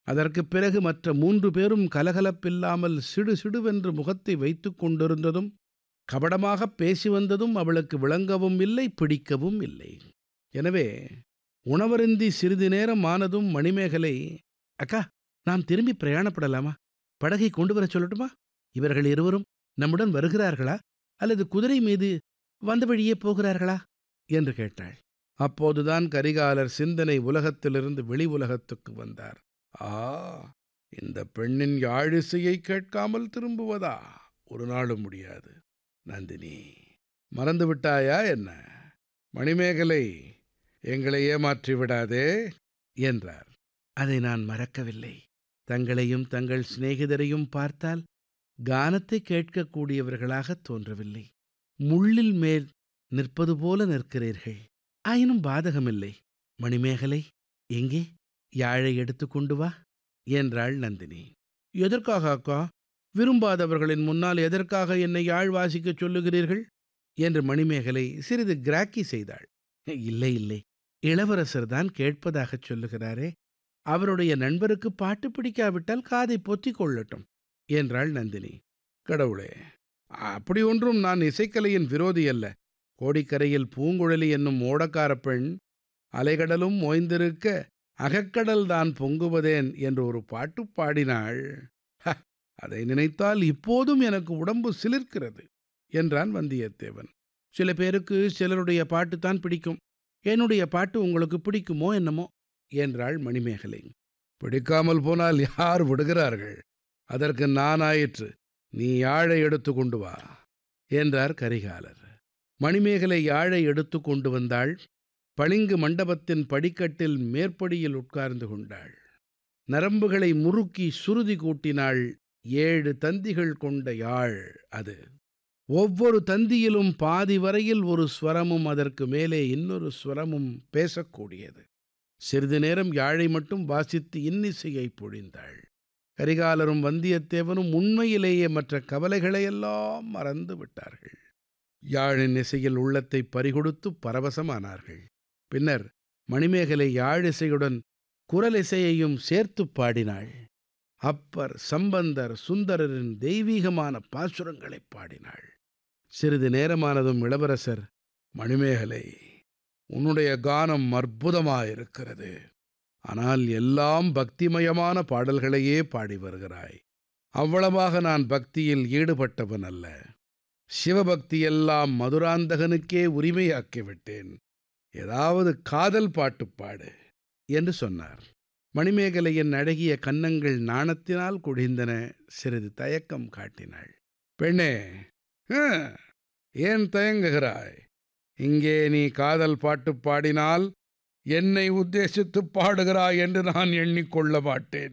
அதற்குப் பிறகு மற்ற மூன்று பேரும் கலகலப்பில்லாமல் சிடு சிடுவென்று முகத்தை வைத்துக் கொண்டிருந்ததும் கபடமாகப் பேசி வந்ததும் அவளுக்கு விளங்கவும் இல்லை பிடிக்கவும் இல்லை எனவே உணவருந்தி சிறிது நேரம் ஆனதும் மணிமேகலை அக்கா நாம் திரும்பி பிரயாணப்படலாமா படகை கொண்டு வரச் சொல்லட்டுமா இவர்கள் இருவரும் நம்முடன் வருகிறார்களா அல்லது குதிரை மீது வந்த வழியே போகிறார்களா என்று கேட்டாள் அப்போதுதான் கரிகாலர் சிந்தனை உலகத்திலிருந்து வெளி உலகத்துக்கு வந்தார் ஆ இந்த பெண்ணின் யாழிசையை கேட்காமல் திரும்புவதா ஒரு நாளும் முடியாது நந்தினி மறந்து விட்டாயா என்ன மணிமேகலை எங்களை ஏமாற்றி விடாதே என்றார் அதை நான் மறக்கவில்லை தங்களையும் தங்கள் சிநேகிதரையும் பார்த்தால் கானத்தை கேட்கக்கூடியவர்களாகத் தோன்றவில்லை முள்ளில் மேல் நிற்பது போல நிற்கிறீர்கள் ஆயினும் பாதகமில்லை மணிமேகலை எங்கே யாழை எடுத்துக் கொண்டு வா என்றாள் நந்தினி எதற்காக அக்கா விரும்பாதவர்களின் முன்னால் எதற்காக என்னை யாழ் வாசிக்கச் சொல்லுகிறீர்கள் என்று மணிமேகலை சிறிது கிராக்கி செய்தாள் இல்லை இல்லை இளவரசர் தான் கேட்பதாகச் சொல்லுகிறாரே அவருடைய நண்பருக்கு பாட்டு பிடிக்காவிட்டால் காதை பொத்திக் கொள்ளட்டும் என்றாள் நந்தினி கடவுளே அப்படி ஒன்றும் நான் இசைக்கலையின் விரோதி அல்ல கோடிக்கரையில் பூங்குழலி என்னும் ஓடக்கார பெண் அலைகடலும் ஓய்ந்திருக்க அகக்கடல் தான் பொங்குவதேன் என்று ஒரு பாட்டு பாடினாள் "ஹ, அதை நினைத்தால் இப்போதும் எனக்கு உடம்பு சிலிர்க்கிறது என்றான் வந்தியத்தேவன் சில பேருக்கு சிலருடைய பாட்டுத்தான் பிடிக்கும் என்னுடைய பாட்டு உங்களுக்கு பிடிக்குமோ என்னமோ என்றாள் மணிமேகலை பிடிக்காமல் போனால் யார் விடுகிறார்கள் அதற்கு நான் ஆயிற்று நீ யாழை எடுத்து கொண்டு வா என்றார் கரிகாலர் மணிமேகலை யாழை எடுத்து கொண்டு வந்தாள் பளிங்கு மண்டபத்தின் படிக்கட்டில் மேற்படியில் உட்கார்ந்து கொண்டாள் நரம்புகளை முறுக்கி சுருதி கூட்டினாள் ஏழு தந்திகள் கொண்ட யாழ் அது ஒவ்வொரு தந்தியிலும் பாதி வரையில் ஒரு ஸ்வரமும் அதற்கு மேலே இன்னொரு ஸ்வரமும் பேசக்கூடியது சிறிது நேரம் யாழை மட்டும் வாசித்து இன்னிசையை பொழிந்தாள் கரிகாலரும் வந்தியத்தேவனும் உண்மையிலேயே மற்ற கவலைகளையெல்லாம் மறந்து விட்டார்கள் யாழின் இசையில் உள்ளத்தை பறிகொடுத்து பரவசமானார்கள் பின்னர் மணிமேகலை யாழிசையுடன் குரலிசையையும் சேர்த்துப் பாடினாள் அப்பர் சம்பந்தர் சுந்தரரின் தெய்வீகமான பாசுரங்களைப் பாடினாள் சிறிது நேரமானதும் இளவரசர் மணிமேகலை உன்னுடைய கானம் அற்புதமாயிருக்கிறது ஆனால் எல்லாம் பக்திமயமான பாடல்களையே பாடி வருகிறாய் அவ்வளவாக நான் பக்தியில் ஈடுபட்டவன் அல்ல சிவபக்தியெல்லாம் மதுராந்தகனுக்கே உரிமையாக்கிவிட்டேன் ஏதாவது காதல் பாட்டு பாடு என்று சொன்னார் மணிமேகலையின் அழகிய கன்னங்கள் நாணத்தினால் குழிந்தன சிறிது தயக்கம் காட்டினாள் பெண்ணே ஹம், ஏன் தயங்குகிறாய் இங்கே நீ காதல் பாட்டு பாடினால் என்னை உத்தேசித்து பாடுகிறாய் என்று நான் எண்ணிக்கொள்ள மாட்டேன்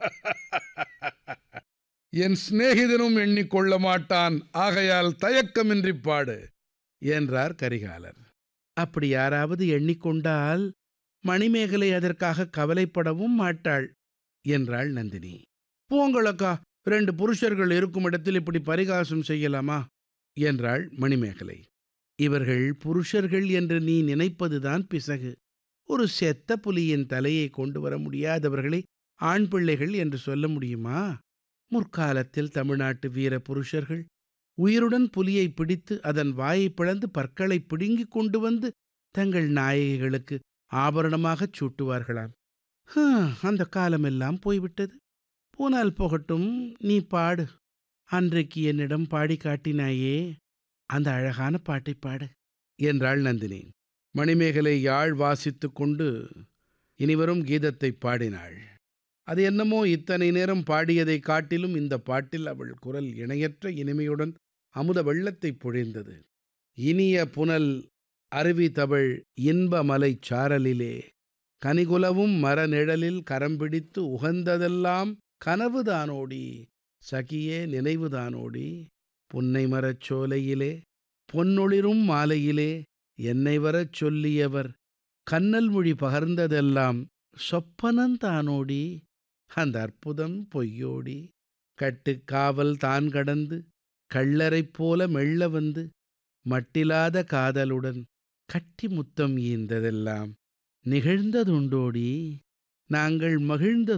என் சிநேகிதனும் எண்ணிக்கொள்ள மாட்டான் ஆகையால் தயக்கமின்றி பாடு என்றார் கரிகாலர் அப்படி யாராவது எண்ணிக்கொண்டால் மணிமேகலை அதற்காக கவலைப்படவும் மாட்டாள் என்றாள் நந்தினி போங்களக்கா ரெண்டு புருஷர்கள் இருக்கும் இடத்தில் இப்படி பரிகாசம் செய்யலாமா என்றாள் மணிமேகலை இவர்கள் புருஷர்கள் என்று நீ நினைப்பதுதான் பிசகு ஒரு செத்த புலியின் தலையை கொண்டு வர முடியாதவர்களை ஆண் பிள்ளைகள் என்று சொல்ல முடியுமா முற்காலத்தில் தமிழ்நாட்டு வீர புருஷர்கள் உயிருடன் புலியை பிடித்து அதன் வாயை பிளந்து பற்களை பிடுங்கிக் கொண்டு வந்து தங்கள் நாயகிகளுக்கு ஆபரணமாகச் சூட்டுவார்களாம் ஹம், அந்த காலமெல்லாம் போய்விட்டது போனால் போகட்டும் நீ பாடு அன்றைக்கு என்னிடம் பாடி காட்டினாயே அந்த அழகான பாட்டை பாடு என்றாள் நந்தினி மணிமேகலை யாழ் வாசித்துக் கொண்டு இனிவரும் கீதத்தை பாடினாள் அது என்னமோ இத்தனை நேரம் பாடியதைக் காட்டிலும் இந்த பாட்டில் அவள் குரல் இணையற்ற இனிமையுடன் அமுத வெள்ளத்தைப் பொழிந்தது இனிய புனல் அருவி தவழ் இன்ப மலைச் சாரலிலே கனிகுலவும் மரநிழலில் கரம்பிடித்து உகந்ததெல்லாம் கனவுதானோடி சகியே நினைவுதானோடி புன்னை மரச் சோலையிலே பொன்னொளிரும் மாலையிலே என்னை வரச் சொல்லியவர் கண்ணல் மொழி பகர்ந்ததெல்லாம் சொப்பனந்தானோடி அந்த அற்புதம் பொய்யோடி கட்டுக்காவல் தான் கடந்து கள்ளரைப் போல மெல்ல வந்து மட்டிலாத காதலுடன் கட்டி முத்தம் ஈந்ததெல்லாம் நிகழ்ந்ததுண்டோடி நாங்கள் மகிழ்ந்த